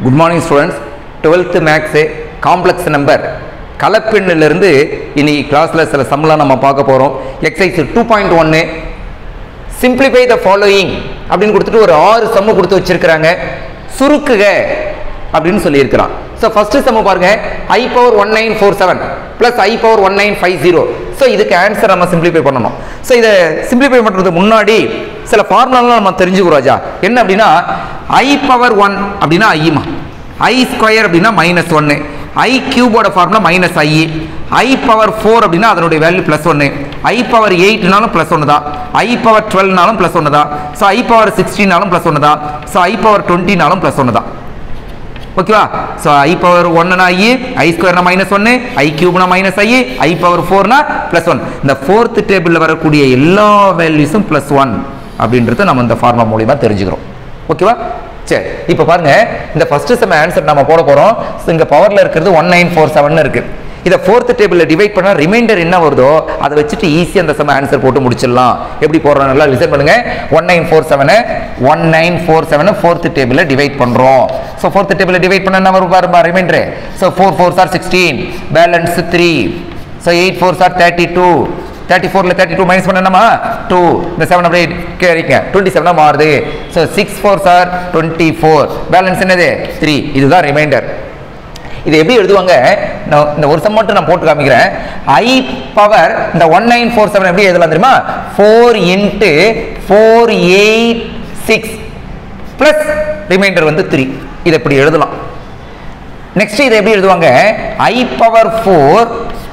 good morning students twelfth maths complex number கலப்பெண்ணிலிருந்து இன்னைக்கு கிளாஸில் சில சம்லாம் நம்ம பார்க்க போகிறோம் எக்ஸசைஸ் டூ பாயிண்ட் ஒன்று சிம்பிளிஃபை த ஃபாலோயிங் அப்படின்னு கொடுத்துட்டு ஒரு ஆறு சம்மு கொடுத்து வச்சிருக்கிறாங்க சுருக்குக அப்படின்னு சொல்லியிருக்கிறான் ஸோ ஃபர்ஸ்ட் சம்மு பாருங்க ஐ power one nine four seven plus ஐ power one nine five zero so இதுக்கு ஆன்சர் நம்ம சிம்பிளிஃபை பண்ணணும் ஸோ இதை சிம்பிளிஃபை பண்ணுறதுக்கு முன்னாடி சில ஃபார்முலாலாம் நம்ம தெரிஞ்சுக்கிறோம் ராஜா என்ன அப்படின்னா ஐ பவர் ஒன் அப்படின்னா ஐமா ஐ ஸ்கொயர் அப்படின்னா மைனஸ் ஒன்று ஐ கியூபோட ஃபார்முலா மைனஸ் ஐ ஐ பவர் ஃபோர் அப்படின்னா அதனுடைய வேல்யூ ப்ளஸ் ஒன்று ஐ பவர் எயிட்னாலும் ப்ளஸ் ஒன்று தான் ஐ பவர் டுவெல்னாலும் ப்ளஸ் ஒன்று தான் ஸோ ஐ பவர் சிக்ஸ்டீனாலும் ப்ளஸ் ஒன்று தான் ஸோ ஐ பவர் டுவெண்ட்டினாலும் ப்ளஸ் ஒன்று தான் ஓகேவா ஸோ ஐ பவர் ஒன்னுனா ஐ ஐ ஸ்கொயர்னா மைனஸ் ஒன்று ஐ கியூப்னா மைனஸ் ஐ ஐ பவர் ஃபோர்னா ப்ளஸ் ஒன் இந்த ஃபோர்த் டேபிளில் வரக்கூடிய எல்லா வேல்யூஸும் ப்ளஸ் ஒன் அப்படின்றத நம்ம இந்த ஃபார்முலா மூலியமா தெரிஞ்சுக்கிறோம் ஓகேவா சரி இப்போ பாருங்க இந்த ஃபர்ஸ்ட் செம் ஆன்சர் நம்ம போட போறோம் So, இங்க பவர்ல இருக்கிறது ஒன் நைன் ஃபோர் செவன் இருக்கு இதை ஃபோர்த் டேபிளில் டிவைட் பண்ணால் ரிமைண்டர் என்ன வருதோ அதை வச்சுட்டு ஈஸியாக அந்த செம்ம ஆன்சர் போட்டு முடிச்சிடலாம் எப்படி போடுறோம் நல்லா லிசன் பண்ணுங்க ஒன் நைன் ஃபோர் செவனை ஒன் நைன் ஃபோர் செவனை ஃபோர்த் டேபிளில் டிவைட் பண்ணுறோம் ஸோ ஃபோர்த் டேபிளில் டிவைட் பண்ண என்ன வரும் பாருமா ரிமைண்டர் ஸோ ஃபோர் ஃபோர் சார் sixteen balance three so eight four சார் தேர்ட்டி டூ தேர்ட்டி ஃபோரில் தேர்ட்டி டூ மைனஸ் பண்ணணுமா டூ இந்த செவன் அப்படியே கேரிங்க டுவெண்ட்டி செவனாக மாறுது ஸோ சிக்ஸ் ஃபோர் சார் டுவெண்ட்டி ஃபோர் பேலன்ஸ் என்னது த்ரீ இதுதான் ரிமைண்டர் இது எப்படி எழுதுவாங்க நான் இந்த ஒரு சம் மட்டும் நான் போட்டு காமிக்கிறேன் ஐ பவர் இந்த ஒன் நைன் ஃபோர் செவன் எப்படி எழுதலாம் தெரியுமா four into four eight six plus reminder வந்து த்ரீ இதை இப்படி எழுதலாம் நெக்ஸ்ட் இதை எப்படி எழுதுவாங்க I power four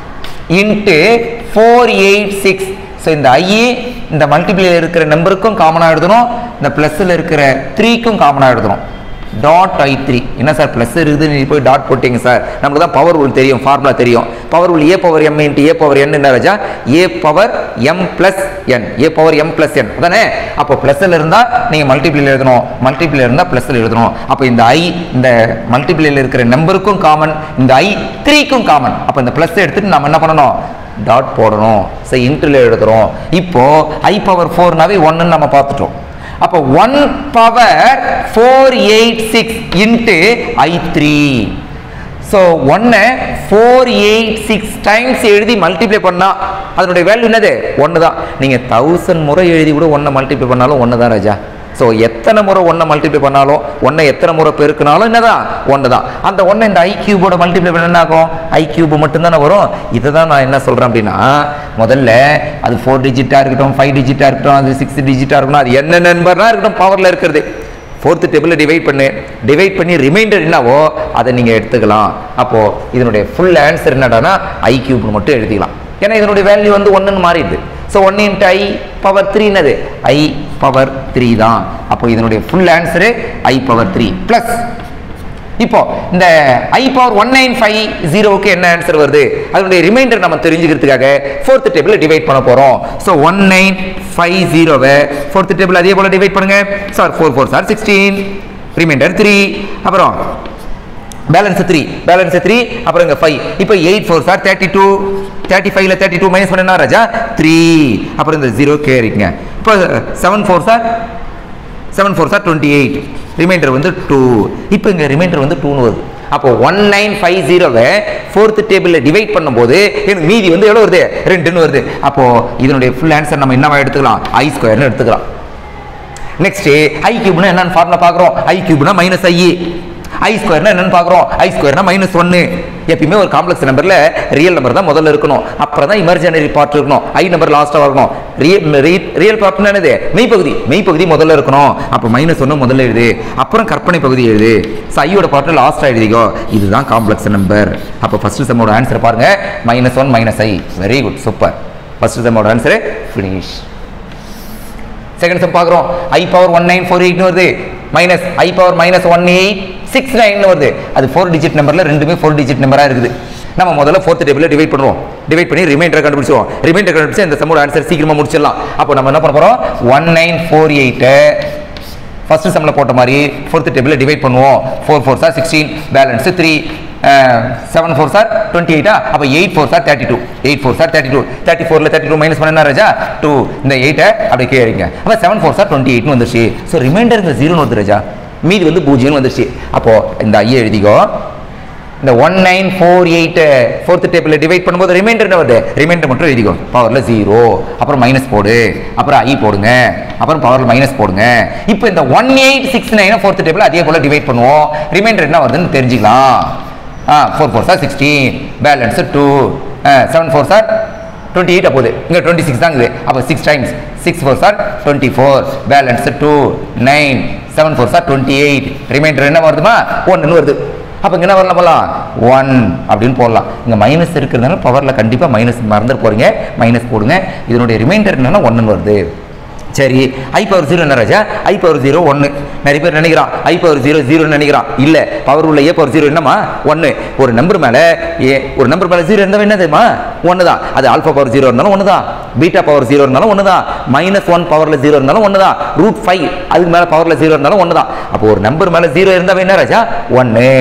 into four eight six so இந்த ஐ இந்த மல்டிப்ளியில் இருக்கிற நம்பருக்கும் காமனாக எழுதணும் இந்த ப்ளஸில் இருக்கிற த்ரீக்கும் காமனாக எழுதணும் டாட் ஐ த்ரீ என்ன சார் ப்ளஸ் இருக்குது நீ போய் டாட் போட்டிங்க சார் நமக்கு தான் பவர் ரூல் தெரியும் ஃபார்முலா தெரியும் பவர் ரூல் ஏ பவர் எம் இன்ட்டு ஏ பவர் என் என்ன ராஜா A power M plus N A power M plus N அதானே அப்போ ப்ளஸ்ஸில் இருந்தால் நீங்கள் மல்டிப்ளியில் எழுதணும் மல்டிப்ளியில் இருந்தால் ப்ளஸில் எழுதணும் அப்போ இந்த ஐ இந்த மல்டிப்ளியில் இருக்கிற நம்பருக்கும் காமன் இந்த ஐ த்ரீக்கும் காமன் அப்போ இந்த ப்ளஸ் எடுத்துட்டு நம்ம என்ன பண்ணணும் டாட் போடணும் ஸோ இன்ட்ரில் எழுதுறோம் இப்போ ஐ பவர் ஃபோர்னாவே ஒன்றுன்னு நம்ம பார்த்துட்டோம் அப்போ one power four eight six into I three so ஒன்னை ஃபோர் எயிட் சிக்ஸ் டைம்ஸ் எழுதி மல்டிப்ளை பண்ணா அதனுடைய வேல்யூ என்னது ஒன்று தான் நீங்கள் தௌசண்ட் முறை எழுதி கூட ஒன்றை மல்டிப்ளை பண்ணாலும் ஒன்று தான் ராஜா ஸோ எத்தனை முறை ஒன்றை மல்டிப்ளை பண்ணாலும் ஒன்றை எத்தனை முறை பெருக்கினாலும் என்னதான் ஒன்று தான் அந்த ஒன்றை இந்த ஐ கியூபோட மல்டிப்ளை பண்ண என்ன ஆகும் ஐ கியூப் மட்டும்தானே வரும் இதை தான் நான் என்ன சொல்கிறேன் அப்படின்னா முதல்ல அது ஃபோர் டிஜிட்டாக இருக்கட்டும் ஃபைவ் டிஜிட்டாக இருக்கட்டும் அது சிக்ஸ் டிஜிட்டாக இருக்கட்டும் அது என்ன நம்பர்னா இருக்கட்டும் பவரில் இருக்கிறது ஃபோர்த்து டேபிளில் டிவைட் பண்ணு டிவைட் பண்ணி ரிமைண்டர் என்னவோ அதை நீங்கள் எடுத்துக்கலாம் அப்போது இதனுடைய ஃபுல் ஆன்சர் என்னடானா ஐ கியூப்னு மட்டும் எழுதிக்கலாம் ஏன்னா இதனுடைய வேல்யூ வந்து ஒன்றுன்னு மாறிடுது ஸோ ஒன் இன்ட்டு ஐ பவர் த்ரீ என்னது ஐ பவர் த்ரீ தான் அப்போ இதனுடைய full answer I power three plus இப்போ இந்த ஐ பவர் ஒன் நைன் ஃபைவ் ஜீரோவுக்கு என்ன ஆன்சர் வருது அதனுடைய ரிமைண்டர் நம்ம தெரிஞ்சுக்கிறதுக்காக ஃபோர்த் டேபிள் டிவைட் பண்ண போறோம் ஸோ ஒன் நைன் ஃபைவ் ஜீரோவை ஃபோர்த் டேபிள் அதே போல டிவைட் பண்ணுங்க சார் ஃபோர் ஃபோர் சார் சிக்ஸ்டீன் ரிமைண்டர் த்ரீ அப்புறம் பேலன்ஸ் த்ரீ பேலன்ஸ் த்ரீ அப்புறம் இங்கே ஃபைவ் இப்போ எயிட் ஃபோர் சார் தேர்ட்டி டூ தேர்ட்டி ஃபைவ்ல தேர்ட்டி டூ மைனஸ் பண்ணா ராஜா த்ரீ அப்புறம் இந்த ஜீரோ கேரிங்க இப்போ செவன் ஃபோர் சார் செவன் ஃபோர் சார் டுவெண்ட்டி எயிட் ரிமைண்டர் வந்து டூ இப்போ இங்கே ரிமைண்டர் வந்து டூன்னு வருது அப்போ ஒன் நைன் ஃபைவ் ஜீரோவை ஃபோர்த் டேபிளில் டிவைட் பண்ணும்போது எனக்கு மீதி வந்து எவ்வளோ வருது ரெண்டுன்னு வருது அப்போ இதனுடைய ஃபுல் ஆன்சர் நம்ம என்னவா எடுத்துக்கலாம் ஐ ஸ்கொயர்னு எடுத்துக்கலாம் நெக்ஸ்ட் ஐ கியூப்னா என்னன்னு ஃபார்முலா பார்க்குறோம் ஐ கியூப்னா மைனஸ் ஐ ஐ ஸ்கொயர்னா என்னன்னு பார்க்குறோம் ஐ ஸ்கொயர்னா மைனஸ் ஒன்று எப்பயுமே ஒரு காம்ப்ளெக்ஸ் நம்பரில் ரியல் நம்பர் தான் முதல்ல இருக்கணும் அப்புறம் தான் இமர்ஜனரி பார்ட் இருக்கணும் ஐ நம்பர் லாஸ்ட்டாக இருக்கணும் ரியல் ரியல் பார்ட்னா என்னது மெய்ப்பகுதி மெய்ப்பகுதி முதல்ல இருக்கணும் அப்போ மைனஸ் ஒன்று முதல்ல எழுது அப்புறம் கற்பனை பகுதி எழுது ஸோ ஐயோட பார்ட்டு லாஸ்ட்டாக எழுதிக்கோ இதுதான் காம்ப்ளெக்ஸ் நம்பர் அப்போ ஃபர்ஸ்ட் செம்மோட ஆன்சர் பாருங்க minus one minus I very good super first செம்மோட ஆன்சரு ஃபினிஷ் செகண்ட் சம் பார்க்குறோம் ஐ பவர் ஒன் நைன் ஃபோர் எயிட்னு வருது minus I power minus one eight six nine வருது அது ஃபோர் டிஜிட் நம்பரில் ரெண்டுமே ஃபோர் டிஜிட் நம்பராக இருக்குது நம்ம முதல்ல ஃபோர்த் டேபிளில் டிவைட் பண்ணுவோம் டிவைட் பண்ணி ரிமைண்டர் கண்டுபிடிச்சிடுவோம் ரிமைண்டர் கண்டுபிடிச்சு இந்த சம்மோட ஆன்சர் சீக்கிரமாக முடிச்சிடலாம் அப்போ நம்ம என்ன பண்ண போகிறோம் ஒன் நைன் ஃபோர் எயிட்டை ஃபர்ஸ்ட் சம்மில் போட்ட மாதிரி ஃபோர்த் டேபிளில் டிவைட் பண்ணுவோம் ஃபோர் ஃபோர் சார் sixteen balance three seven four சார் டுவெண்ட்டி எயிட்டா அப்போ எயிட் ஃபோர் சார் தேர்ட்டி டூ எயிட் ஃபோர் சார் தேர்ட்டி டூ தேர்ட்டி ஃபோரில் தேர்ட்டி டூ மைனஸ் பண்ண ராஜா டூ இந்த எயிட்டை அப்படியே கேட்குங்க அப்போ செவன் ஃபோர் சார் டுவெண்ட்டி எயிட்னு வந்துருச்சு ஸோ ரிமைண்டர் இந்த ஜீரோன்னு வருது ராஜா மீதி வந்து பூஜ்ஜியம் வந்துருச்சு அப்போது இந்த ஐயை எழுதிக்கோ இந்த one nine four eight fourth டேபிளில் டிவைட் பண்ணும்போது ரிமைண்டர் என்ன வருது ரிமைண்டர் மட்டும் எழுதிக்கோ பவரில் ஜீரோ அப்புறம் மைனஸ் போடு அப்புறம் ஐ போடுங்க அப்புறம் பவரில் மைனஸ் போடுங்க இப்போ இந்த ஒன் எயிட் சிக்ஸ் நைனை ஃபோர்த் டேபிள் அதே போல் டிவைட் பண்ணுவோம் ரிமைண்டர் என்ன வருதுன்னு தெரிஞ்சுக்கலாம் ஆ ஃபோர் ஃபோர் சார் sixteen balance two seven four சார் டுவெண்ட்டி எயிட் போகுது இங்கே டுவெண்ட்டி சிக்ஸ் தான் இருக்குது அப்போ சிக்ஸ் டைம்ஸ் சிக்ஸ் ஃபோர் சார் twenty four balance two nine seven four சார் டுவெண்ட்டி எயிட் ரிமைண்டர் என்ன வருதுமா ஒன்றுன்னு வருது அப்போ இங்கே என்ன வரலாம் போகலாம் ஒன் அப்படின்னு போடலாம் இங்கே மைனஸ் இருக்கிறதுனால பவரில் கண்டிப்பாக மைனஸ் மறந்துட்டு போகிறீங்க மைனஸ் போடுங்க இதனுடைய ரிமைண்டர் என்னன்னா ஒன்றுன்னு வருது சரி ஐ பவர் ஜீரோ என்ன ராஜா ஐ பவர் ஜீரோ ஒன்று நிறைய பேர் நினைக்கிறான் ஐ பவர் ஜீரோ ஜீரோன்னு நினைக்கிறான் இல்லை பவர் உள்ள ஏ பவர் ஜீரோ என்னம்மா ஒன்று ஒரு நம்பர் மேலே ஏ ஒரு நம்பர் மேலே ஜீரோ இருந்தால் என்ன தெரியுமா ஒன்று தான் அது ஆல்ஃபா பவர் ஜீரோ இருந்தாலும் ஒன்று தான் பீட்டா பவர் ஜீரோ இருந்தாலும் ஒன்று தான் மைனஸ் ஒன் பவரில் ஜீரோ இருந்தாலும் ஒன்று தான் ரூட் ஃபைவ் அதுக்கு மேலே பவரில் ஜீரோ இருந்தாலும் ஒன்று தான் அப்போ ஒரு நம்பர் மேலே ஜீரோ இருந்தால் என்ன ராஜா ஒன்று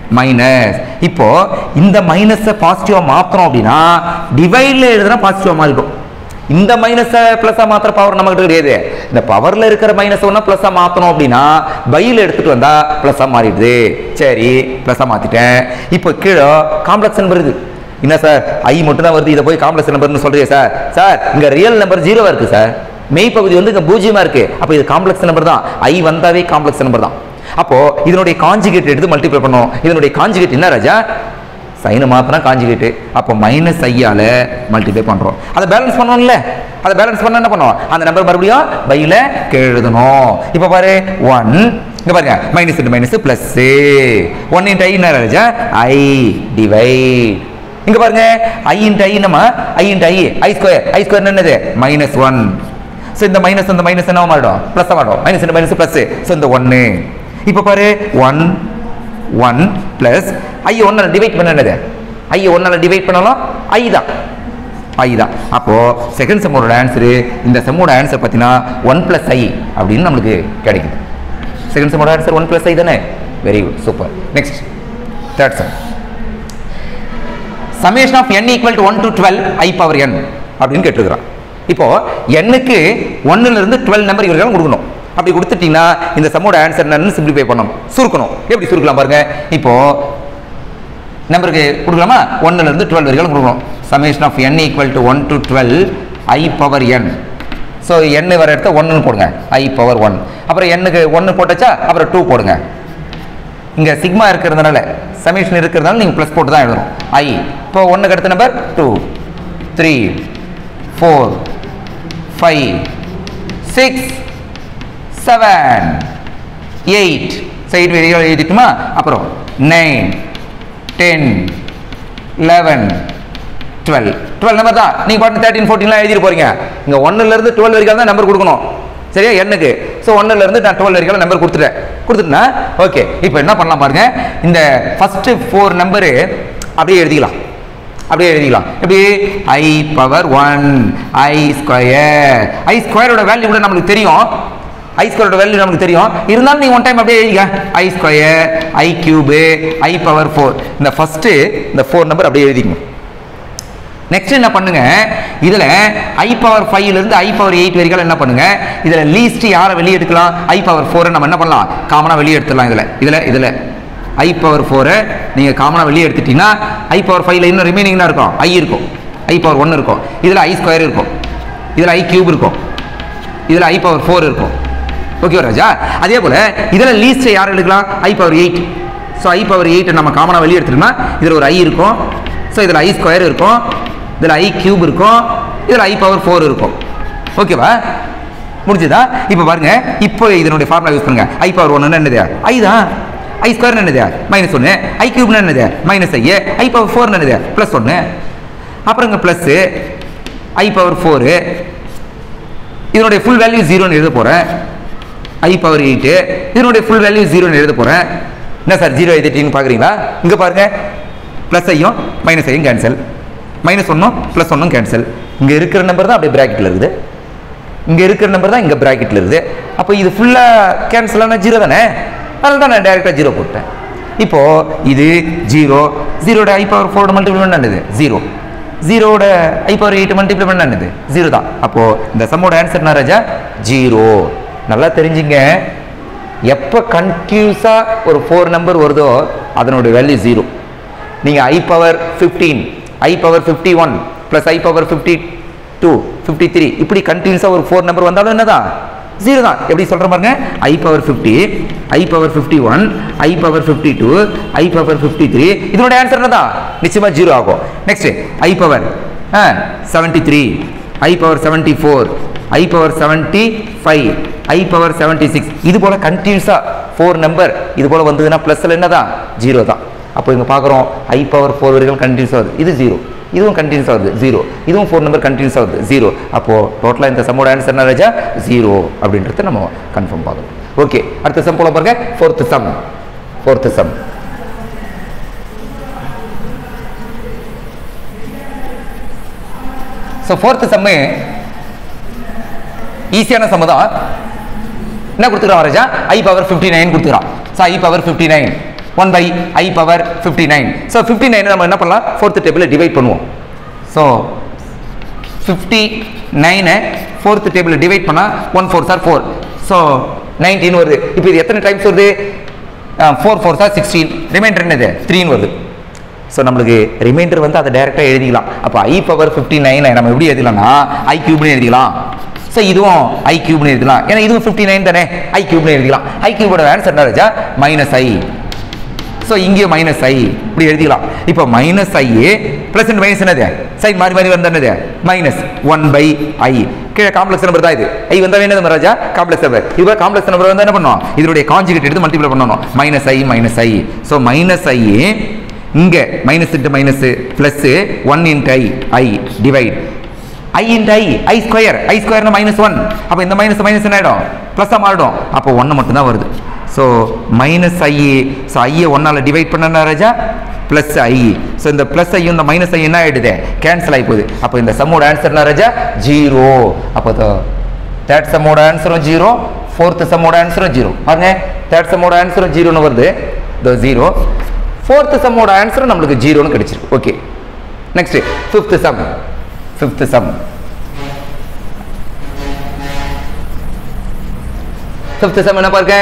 மைனஸ் இப்போ இந்த மைனஸை பாசிட்டிவா மாத்துறோம் அப்படின்னா டிவைட்ல எழுதுனா பாசிட்டிவா மாறிடும் இந்த மைனஸை ப்ளஸ்ஸா மாத்திர பவர் நமக்கு கிடையாது இந்த பவர்ல இருக்கிற மைனஸ் ஒன்னா ப்ளஸ்ஸா மாத்தணும் அப்படின்னா பையில எடுத்துட்டு வந்தா ப்ளஸ்ஸா மாறிடுது சரி ப்ளஸ்ஸா மாத்திட்டேன் இப்போ கீழே காம்ப்ளெக்ஸ் நம்பர் இருக்கு என்ன சார் ஐ மட்டும் தான் வருது இதை போய் காம்ப்ளெக்ஸ் நம்பர்னு சொல்றீங்க சார் சார் இங்க ரியல் நம்பர் ஜீரோவா இருக்கு சார் மெய் பகுதி வந்து இங்க பூஜ்ஜியமா இருக்கு அப்போ இது காம்ப்ளெக்ஸ் நம்பர் தான் ஐ வந்தாவே காம்ப்ளெக்ஸ் நம்பர் தான் அப்போ இதனுடைய காஞ்சுகேட் எடுத்து மல்டிப்ளை பண்ணுவோம் இதனுடைய காஞ்சுகேட் என்ன ராஜா சைனை மாத்தினா காஞ்சுகேட்டு அப்போ மைனஸ் ஐயால மல்டிப்ளை பண்றோம் அதை பேலன்ஸ் பண்ணோம்ல அதை பேலன்ஸ் பண்ண என்ன பண்ணுவோம் அந்த நம்பர் மறுபடியும் பையில எழுதணும் இப்போ பாரு ஒன் இங்க பாருங்க minus into minus plus one into I என்ன ராஜா ஐ டிவைட் இங்க பாருங்க ஐ இன்ட் ஐ நம்ம I into I I square I square என்னது மைனஸ் ஒன் ஸோ இந்த மைனஸ் இந்த மைனஸ் என்ன மாறிடும் ப்ளஸ் மாறிடும் மைனஸ் இந்த மைனஸ் ப்ளஸ் ஸோ இந்த ஒன்று இப்போ பாரு ஒன் ஒன் ப்ளஸ் ஐ ஒன்றால் டிவைட் பண்ண என்னது ஐ ஒன்றால் டிவைட் பண்ணாலும் ஐ தான் ஐ தான் அப்போது செகண்ட் செம்மோட ஆன்சரு இந்த செம்மோட ஆன்சர் பார்த்தீங்கன்னா ஒன் ப்ளஸ் ஐ அப்படின்னு நம்மளுக்கு கிடைக்குது செகண்ட் செம்மோட ஆன்சர் ஒன் ப்ளஸ் ஐ தானே very good super next third sum summation of n equal to one to twelve I power n அப்படின்னு கேட்டிருக்கிறான் இப்போ எண்ணுக்கு ஒன்னுல இருந்து டுவெல் நம்பர் இவர்கள் கொடுக்கணும் அப்படி கொடுத்துட்டீங்கன்னா இந்த சம்மோட ஆன்சர் என்னன்னு சிம்பிளிஃபை பண்ணணும் சுருக்கணும் எப்படி சுருக்கலாம் பாருங்க இப்போ நம்பருக்கு கொடுக்கலாமா ஒன்னுல இருந்து டுவெல் வரைக்கும் கொடுக்கணும் summation of n equal to one to twelve I power n so n வர இடத்த ஒன்றுன்னு போடுங்க ஐ பவர் ஒன் அப்புறம் எண்ணுக்கு ஒன்று போட்டாச்சா அப்புறம் டூ போடுங்க இங்கே சிக்மா இருக்கிறதுனால சமேஷன் இருக்கிறதுனால நீங்கள் ப்ளஸ் போட்டு தான் எழுதணும் ஐ இப்போ ஒன்றுக்கு அடுத்த number two three four five six seven eight side வெளியே எழுதிட்டுமா அப்புறம் nine ten eleven twelve twelve number தான் நீங்கள் பாட்டு தேர்ட்டின் ஃபோர்டீன்லாம் எழுதிட்டு போகிறீங்க இங்கே ஒன்றுலேருந்து டுவெல் வரைக்கும் தான் நம்பர் கொடுக்கணும் சரியா எண்ணுக்கு ஸோ ஒன்றுலேருந்து நான் டுவெல் வரைக்கும் நம்பர் கொடுத்துட்டேன் கொடுத்துட்டேன்னா ஓகே இப்போ என்ன பண்ணலாம் பாருங்க இந்த ஃபஸ்ட்டு ஃபோர் நம்பரு அப்படியே எழுதிக்கலாம் அப்படியே எழுதிக்கலாம் எப்படி i power one i square i ஸ்கொயரோட வேல்யூ கூட நம்மளுக்கு தெரியும் ஐ ஸ்கொயரோட வேல்யூ நமக்கு தெரியும் இருந்தாலும் நீ ஒன் டைம் அப்படியே எழுதிக்க i square i cube i power four இந்த ஃபஸ்ட்டு இந்த ஃபோர் நம்பர் அப்படியே எழுதிக்கணும் நெக்ஸ்ட் என்ன பண்ணுங்க இதுல ஐ பவர் ஃபைவ்ல இருந்து ஐ பவர் எயிட் வரைக்கும் என்ன பண்ணுங்க இதுல லீஸ்ட் யாரை வெளியே எடுக்கலாம் ஐ பவர் ஃபோரை நம்ம என்ன பண்ணலாம் காமனா வெளியே எடுத்துடலாம் இதுல இதுல இதுல ஐ பவர் ஃபோரை நீங்க காமனா வெளியே எடுத்துட்டீங்கன்னா ஐ பவர் ஃபைவ்ல இன்னும் ரிமைனிங் என்ன இருக்கும் ஐ இருக்கும் ஐ பவர் ஒன் இருக்கும் இதுல ஐ ஸ்கொயர் இருக்கும் இதுல ஐ கியூப் இருக்கும் இதுல ஐ பவர் ஃபோர் இருக்கும் ஓகே ராஜா அதே போல இதுல லீஸ்ட் யார் எடுக்கலாம் i power eight so I power eight நம்ம காமனா வெளியே எடுத்துட்டோம்னா இதுல ஒரு ஐ இருக்கும் ஸோ இதில் ஐ ஸ்கொயர் இருக்கும் இதில் ஐ கியூப் இருக்கும் இதில் ஐ பவர் ஃபோர் இருக்கும் ஓகேவா முடிஞ்சுதா இப்போ பாருங்க இப்போ இதனுடைய ஃபார்முலா யூஸ் பண்ணுங்க ஐ பவர் ஒன்று என்னது ஐ தான் ஐ ஸ்கொயர் என்னது மைனஸ் ஒன்று ஐ கியூப்னு என்னது மைனஸ் ஐ ஐ பவர் ஃபோர் என்னது ப்ளஸ் ஒன்று அப்புறம் இங்கே ப்ளஸ்ஸு ஐ பவர் ஃபோரு இதனுடைய ஃபுல் வேல்யூ ஜீரோன்னு எழுத போகிறேன் ஐ பவர் எயிட்டு இதனுடைய ஃபுல் வேல்யூ ஜீரோன்னு எழுத போகிறேன் என்ன சார் ஜீரோ எழுதிட்டீங்கன்னு பார்க்குறீங்களா இங்கே பாருங்க ப்ளஸ் ஐயும் மைனஸ் ஐயும் கேன்சல் மைனஸ் ஒன்றும் ப்ளஸ் ஒன்றும் கேன்சல் இங்கே இருக்கிற நம்பர் தான் அப்படியே ப்ராக்கெட்டில் இருக்குது இங்கே இருக்கிற நம்பர் தான் இங்கே ப்ராக்கெட்டில் இருக்குது அப்போ இது ஃபுல்லாக கேன்சல் ஆனால் ஜீரோ தானே அதனால தான் நான் டேரெக்டாக ஜீரோ போட்டேன் இப்போது இது ஜீரோ ஜீரோட ஐ பவர் ஃபோரோட மல்டிபிள் பண்ண என்னது ஜீரோ ஜீரோட ஐ பவர் எயிட் மல்டிப்ளை பண்ண என்னது ஜீரோ தான் அப்போது இந்த சம்மோட ஆன்சர் என்ன ராஜா ஜீரோ நல்லா தெரிஞ்சுங்க எப்போ கன்டினியூஸாக ஒரு ஃபோர் நம்பர் வருதோ அதனோட வேல்யூ ஜீரோ நீங்கள் i power fifteen i power fifty one plus I power fifty two fifty three இப்படி கண்டினியூஸாக ஒரு ஃபோர் நம்பர் வந்தாலும் என்னதான் ஜீரோ தான் எப்படி சொல்கிற பாருங்க ஐ power fifty i power fifty one i power fifty two i power fifty three இதனோட ஆன்சர் என்னதான் நிச்சயமாக ஜீரோ ஆகும் next i power seventy three i power seventy four i power seventy five i power seventy six இது போல் கண்டினியூஸாக four number இது போல் வந்ததுன்னா ப்ளஸில் என்னதான் ஜீரோ தான் அப்போ இங்கே பார்க்குறோம் ஐ பவர் ஃபோர் வரைக்கும் கண்டினியூஸ் ஆகுது இது ஜீரோ இதுவும் கண்டினியூஸ் ஆகுது ஜீரோ இதுவும் ஃபோர் நம்பர் கண்டினியூஸ் ஆகுது ஜீரோ அப்போது டோட்டலாக இந்த சம்மோட ஆன்சர் என்ன ராஜா ஜீரோ அப்படின்றத நம்ம கன்ஃபார்ம் பார்க்கணும் ஓகே அடுத்த சம் போல பாருங்க fourth sum fourth sum so fourth sum ஈஸியான சம்மு தான் என்ன கொடுத்துக்கிறான் ராஜா ஐ பவர் ஃபிஃப்டி நைன் கொடுத்துக்கிறான் so I power fifty nine one by i power fifty nine so fifty nine நம்ம என்ன பண்ணலாம் ஃபோர்த்து டேபிளில் டிவைட் பண்ணுவோம் ஸோ ஃபிஃப்டி நைனை ஃபோர்த்து டேபிளில் டிவைட் பண்ணால் ஒன் ஃபோர் சார் ஃபோர் ஸோ நைன்டீன் வருது இப்போ இது எத்தனை டைம்ஸ் வருது ஃபோர் ஃபோர் சார் சிக்ஸ்டீன் ரிமைண்டர் என்னது த்ரீன்னு வருது ஸோ நம்மளுக்கு ரிமைண்டர் வந்து அதை டைரெக்டாக எழுதிக்கலாம் அப்போ ஐ பவர் ஃபிஃப்டி நைனை நம்ம எப்படி எழுதிக்கலாம்னா ஐ கியூப்னு எழுதிக்கலாம் ஸோ இதுவும் ஐ கியூப்னு எழுதலாம் ஏன்னா இதுவும் ஃபிஃப்டி நைன் தானே ஐ கியூப்னு எழுதிக்கலாம் ஐ கியூபோட ஆன்சர் என்ன ராஜா மைனஸ் ஐ ஸோ இங்கேயும் மைனஸ் ஐ இப்படி எழுதிக்கலாம் இப்போ minus i plus and minus என்னது சைட் மாறி மாறி வந்தா என்னது மைனஸ் ஒன் பை ஐ கீழே காம்ப்ளெக்ஸ் நம்பர் தான் இது ஐ வந்தால் என்னது ராஜா காம்ப்ளெக்ஸ் நம்பர் இது காம்ப்ளெக்ஸ் நம்பர் வந்து என்ன பண்ணுவோம் இதனுடைய காஞ்சுகேட் எடுத்து மல்டிப்ளை பண்ணணும் minus i minus i so minus i இங்கே minus into minus plus one into i i divide i into I I square i ஸ்கொயர்னா மைனஸ் ஒன் அப்போ இந்த மைனஸ் மைனஸ் என்ன ஆகிடும் ப்ளஸ்ஸாக மாறிடும் அப்போ ஒன்று மட்டும்தான் வருது ஸோ மைனஸ் ஐ ஸோ ஐயை ஒன்றால் டிவைட் பண்ணனா ராஜா ப்ளஸ் ஐ ஸோ இந்த ப்ளஸ் ஐயும் இந்த மைனஸ் ஐ என்ன ஆகிடுது கேன்சல் ஆகி போகுது அப்போ இந்த சம்மோட ஆன்சர் என்ன ராஜா ஜீரோ அப்போ தேர்ட் சம்மோட ஆன்சரும் ஜீரோ ஃபோர்த்து சம்மோட ஆன்சரும் ஜீரோ பாருங்க தேர்ட் சம்மோட ஆன்சரும் ஜீரோன்னு வருது இந்த ஜீரோ ஃபோர்த்து சம்மோட ஆன்சரும் நம்மளுக்கு ஜீரோன்னு கிடைச்சிருக்கு okay next fifth sum fifth sum fifth sum என்ன பாருங்க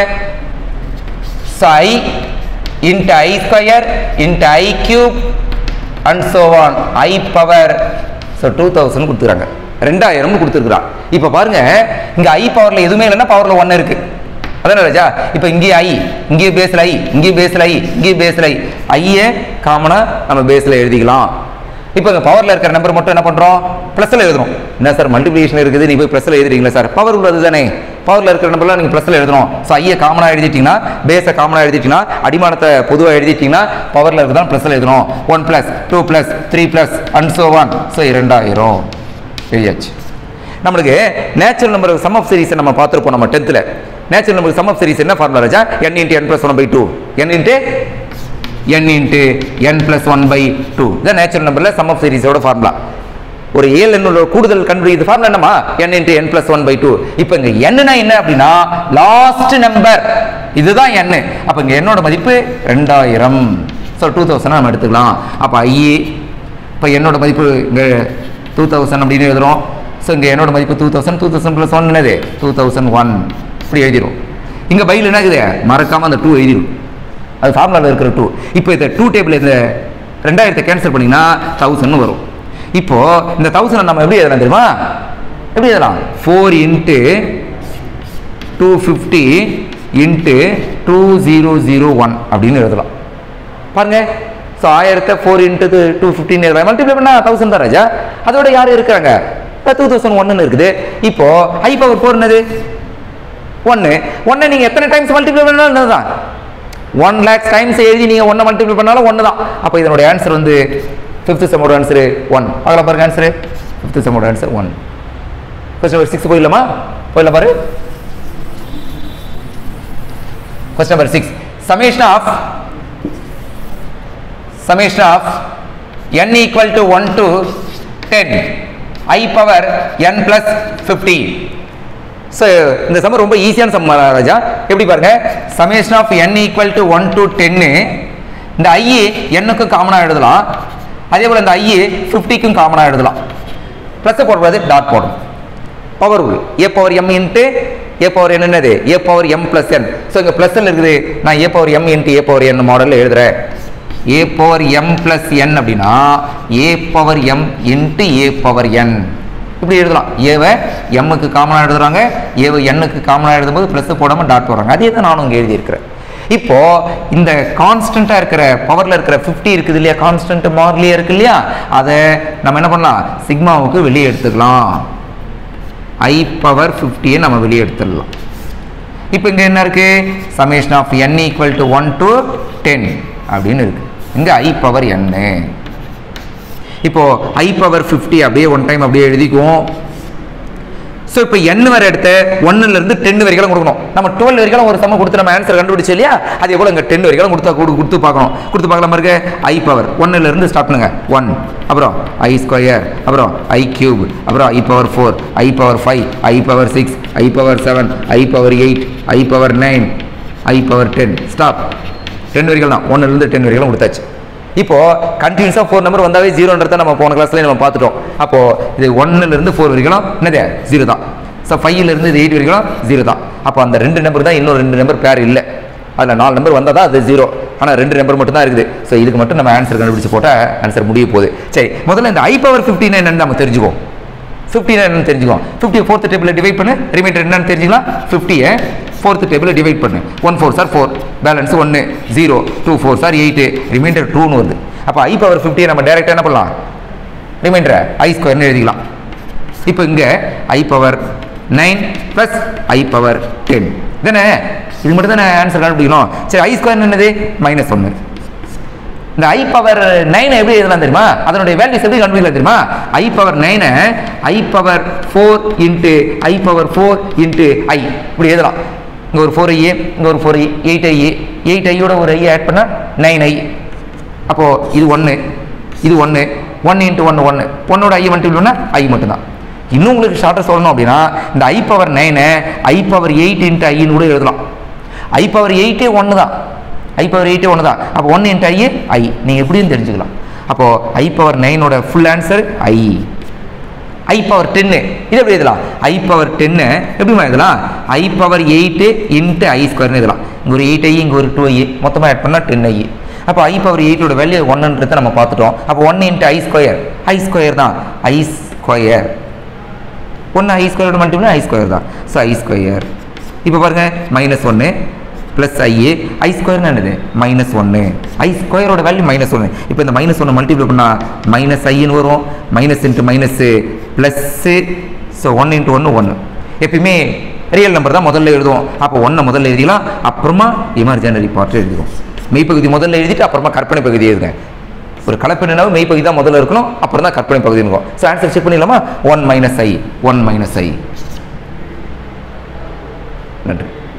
so i into i square into i cube and so on i power so 2000 கொடுத்துறாங்க ரெண்டாயிரம்னு கொடுத்துருக்குறான் இப்போ பாருங்க இங்க i பவர்ல எதுவுமே இல்லைன்னா பவர்ல ஒன்று இருக்கு அதானே ராஜா இப்போ இங்கே ஐ இங்கே பேஸ்ல ஐ இங்கே பேஸ்ல ஐ இங்கே பேஸ்ல ஐ ஐயே காமனா நம்ம பேஸ்ல எழுதிக்கலாம் இப்போ இந்த பவரில் இருக்கிற நம்பர் மட்டும் என்ன பண்ணுறோம் ப்ளஸில் எழுதணும் என்ன சார் மல்டிப்ளிகேஷன் இருக்குது நீ போய் ப்ளஸில் எழுதுறீங்களா சார் பவர் உள்ளது தானே பவரில் இருக்கிற நம்பர்லாம் நீங்கள் ப்ளஸில் எழுதணும் ஸோ ஐயை காமனாக எழுதிட்டீங்கன்னா பேஸை காமனாக எழுதிட்டீங்கன்னா அடிமானத்தை பொதுவாக எழுதிட்டீங்கன்னா பவரில் இருக்கிறதான் ப்ளஸில் எழுதணும் one plus two plus three plus and so one so இரண்டாயிரம் எழுதியாச்சு நம்மளுக்கு நேச்சுரல் நம்பர் சம் ஆஃப் சீரிஸை நம்ம பார்த்துருப்போம் நம்ம டென்த்தில் natural number sum of series என்ன ஃபார்முலா ராஜா n into n plus one by two n into n into n plus one by two இதான் நேச்சுரல் நம்பரில் சம் ஆஃப் சீரிஸோட ஃபார்முலா ஒரு ஏழு எண்ணோட கூடுதல் கண்டுபிடிக்கிறது ஃபார்முலா என்னமா n into n plus one by two இப்போ இங்கே என்னன்னா என்ன அப்படின்னா லாஸ்ட் நம்பர் இதுதான் n அப்போ இங்கே என்னோட மதிப்பு ரெண்டாயிரம் ஸோ டூ தௌசண்ட் நம்ம எடுத்துக்கலாம் அப்போ ஐ இப்போ என்னோட மதிப்பு இங்கே டூ தௌசண்ட் அப்படின்னு எழுதுறோம் ஸோ இங்கே என்னோட மதிப்பு two thousand two thousand plus one என்னது டூ தௌசண்ட் ஒன் இப்படி எழுதிடும் இங்கே பையில் என்ன இருக்குது மறக்காமல் அந்த டூ எழுதிடும் அது ஃபார்முலாவில் இருக்கிற டூ இப்போ இந்த டூ டேபிள் இந்த ரெண்டாயிரத்தை கேன்சல் பண்ணிங்கன்னா தௌசண்ட்னு வரும் இப்போ இந்த தௌசண்ட் நம்ம எப்படி எழுதலாம் தெரியுமா எப்படி எழுதலாம் four into two fifty into two zero zero one அப்படின்னு எழுதலாம் பாருங்க ஸோ ஆயிரத்தை ஃபோர் இன்ட்டு டூ ஃபிஃப்டின் எழுதலாம் மல்டிப்ளை பண்ணால் தௌசண்ட் தான் ராஜா அதோட யார் இருக்கிறாங்க டூ தௌசண்ட் ஒன்னு இருக்குது இப்போ ஹை பவர் ஃபோர் என்னது ஒன்று ஒன்றை நீங்கள் எத்தனை டைம்ஸ் மல்டிப்ளை பண்ணாலும் என்னதான் ஒன் லேக்ஸ் டைம்ஸ் எழுதி நீங்கள் ஒன்றை மல்டிப்ளை பண்ணாலும் ஒன்று தான் அப்போ இதனோட ஆன்சர் வந்து ஃபிஃப்த் செம்மோட ஆன்சரு ஒன் அதில் பாருங்க ஆன்சரு ஃபிஃப்த் செம்மோட answer one question number six போயிடலாமா போயிடலாம் பாரு question number six summation of summation of n equal to 1 to 10 i power n plus 50 so இந்த சம்மர் ரொம்ப ஈஸியான சம் ராஜா எப்படி பாருங்க summation of n equal to one to டென்னு இந்த ஐ என்னுக்கும் காமனாக எழுதலாம் அதே போல் இந்த ஐ ஃபிஃப்டிக்கும் காமனாக எழுதலாம் ப்ளஸ் போடக்கூடாது டாட் போடணும் பவர் ரூல் ஏ பவர் எம் இன்ட்டு ஏ பவர் n என்னது a power M plus n so இங்கே ப்ளஸ் இருக்குது நான் a power M into A power n மாடலில் எழுதுறேன் a power M plus n அப்படின்னா a power M into A power n இப்படி எழுதலாம் ஏவை எம்முக்கு காமனாக எழுதுறாங்க ஏவை எண்ணுக்கு காமனாக எழுதும்போது ப்ளஸ் போடாமல் டாட் போடுறாங்க அதே தான் நானும் இங்கே எழுதியிருக்கிறேன் இப்போ இந்த கான்ஸ்டண்ட்டாக இருக்கிற பவரில் இருக்கிற 50 இருக்குது இல்லையா கான்ஸ்டன்ட் மார்லியே இருக்கு இல்லையா அதை நம்ம என்ன பண்ணலாம் சிக்மாவுக்கு வெளியே எடுத்துக்கலாம் ஐ பவர் ஃபிஃப்டியை நம்ம வெளியே எடுத்துடலாம் இப்போ இங்கே என்ன இருக்கு summation of n equal to one to ten அப்படின்னு இருக்கு இங்கே ஐ பவர் என்னு இப்போ ஐ பவர் ஃபிஃப்டி அப்படியே ஒன் டைம் அப்படியே எழுதிக்குவோம் ஸோ இப்போ n வர எடுத்து ஒன்னுல இருந்து டென் வரைக்கும் கொடுக்கணும் நம்ம டுவெல் வரைக்கும் ஒரு சம கொடுத்து நம்ம ஆன்சர் கண்டுபிடிச்சு இல்லையா அதே போல் இங்கே டென் வரைக்கும் கொடுத்தா கொடு கொடுத்து பார்க்கணும் கொடுத்து பார்க்கலாம் இருக்க ஐ பவர் ஒன்னுல இருந்து ஸ்டார்ட் பண்ணுங்க ஒன் அப்புறம் ஐ ஸ்கொயர் அப்புறம் ஐ கியூப் அப்புறம் i power four i power five i power six i power seven i power eight i power nine i power ten stop ten வரைக்கும் தான் ஒன்னுலேருந்து டென் வரைக்கும் கொடுத்தாச்சு இப்போ கண்டினியூஸாக ஃபோர் நம்பர் வந்தாவே ஜீரோன்றதை நம்ம போன கிளாஸ்லேயே நம்ம பார்த்துட்டோம் அப்போ இது ஒன்னுலேருந்து ஃபோர் வரைக்கும் என்னது ஜீரோ தான் ஸோ ஃபைவ்லேருந்து இது எயிட் வரைக்கும் ஜீரோ தான் அப்போ அந்த ரெண்டு நம்பர் தான் இன்னும் ரெண்டு நம்பர் பேர் இல்லை அதில் நாலு நம்பர் வந்தால் தான் அது ஜீரோ ஆனால் ரெண்டு நம்பர் மட்டும் தான் இருக்குது ஸோ இதுக்கு மட்டும் நம்ம ஆன்சர் கண்டுபிடிச்சு போட்டால் ஆன்சர் முடிய போகுது சரி முதல்ல இந்த ஐ பவர் ஃபிஃப்டின் என்னன்னு நம்ம தெரிஞ்சுக்குவோம் ஃபிஃப்டி என்னன்னு தெரிஞ்சுக்கோ ஃபிஃப்டி ஃபோர்த் டேபிளில் டிவைட் பண்ணு ரிமைண்டர் என்னன்னு தெரிஞ்சுக்கலாம் ஃபிஃப்டியை ஃபோர்த் டேபிளில் டிவைட் பண்ணு ஒன் ஃபோர் சார் ஃபோர் பேலன்ஸ் ஒன்று ஜீரோ டூ ஃபோர் சார் எயிட்டு ரிமைண்டர் டூன்னு வருது அப்போ ஐ பவர் ஃபிஃப்டியை நம்ம டேரெக்டாக என்ன பண்ணலாம் ரிமைண்டரை ஐ ஸ்கொயர்னு எழுதிக்கலாம் இப்போ இங்கே i power nine plus I power ten தானே இது மட்டும் தானே ஆன்சர் கண்டுபிடிக்கணும் சரி ஐ ஸ்கொயர் என்னது மைனஸ் ஒன்று இந்த ஐ பவர் நைனை எப்படி எழுதலாம் தெரியுமா அதனுடைய வேல்யூஸ் எப்படி கண்டுபிடிக்கலாம் தெரியுமா ஐ பவர் நைனை i power four into I power four into i இப்படி எழுதலாம் இங்கே ஒரு ஃபோர் ஐஏ இங்கே ஒரு ஃபோர் ஐ எயிட் ஐஏ எயிட் ஐயோட ஒரு ஐ ஆட் பண்ணால் நைன் ஐ அப்போது இது ஒன்று இது ஒன்று ஒன் இன்ட்டு ஒன்று ஒன்று ஒன்னோட ஐ மல்டிபிள் பண்ணால் ஐ மட்டும்தான் இன்னும் உங்களுக்கு ஷார்ட்டாக சொல்லணும் அப்படின்னா இந்த ஐ பவர் நைனை ஐ பவர் எயிட் இன்ட்டு ஐன்னு கூட எழுதலாம் ஐ பவர் எயிட்டே ஒன்று தான் ஐ பவர் எயிட்டே ஒன்று தான் அப்போ ஒன் இன்ட்டு ஐ ஐ நீங்கள் எப்படியும் தெரிஞ்சுக்கலாம் அப்போது ஐ பவர் நைனோட full answer i I power டென்னு இது எப்படி எழுதலாம் ஐ பவர் டென்னு எப்படிமா எழுதலாம் i power eight into i ஸ்கொயர்னு எழுதலாம் இங்கே ஒரு எயிட் ஐ இங்கே ஒரு டூ ஐ மொத்தமாக ஆட் பண்ணால் டென் ஐ அப்போ ஐ பவர் எயிட்டோட வேல்யூ ஒன்றுன்றதை நம்ம பார்த்துட்டோம் அப்போ one into i square I square தான் ஐ ஸ்கொயர் ஒன்று ஐ ஸ்கொயரோட மல்டிபிள் ஐ ஸ்கொயர் தான் ஸோ ஐ ஸ்கொயர் இப்போ பாருங்கள் மைனஸ் ஒன்று ப்ளஸ் ஐஏ ஐ ஸ்கொயர்னு என்னது மைனஸ் ஒன்று ஐ ஸ்கொயரோட வேல்யூ மைனஸ் ஒன்று இப்போ இந்த மைனஸ் ஒன்று மல்டிபிள் பண்ணால் மைனஸ் ஐன்னு வரும் minus into minus plus so one into ஒன்று ஒன்று எப்பயுமே ரியல் நம்பர் தான் முதல்ல எழுதுவோம் அப்போ ஒன்றை முதல்ல எழுதிக்கலாம் அப்புறமா இமர்ஜனரி பார்ட் எழுதுவோம் மெய்ப்பகுதி முதல்ல எழுதிட்டு அப்புறமா கற்பனை பகுதி எழுதுங்க ஒரு கலப்பெண்ணாவும் மெய்ப்பகுதி தான் முதல்ல இருக்கணும் அப்புறம் தான் கற்பனை பகுதி இருக்கும் ஸோ ஆன்சர் செக் பண்ணிடலாமா one minus i one minus i நன்றி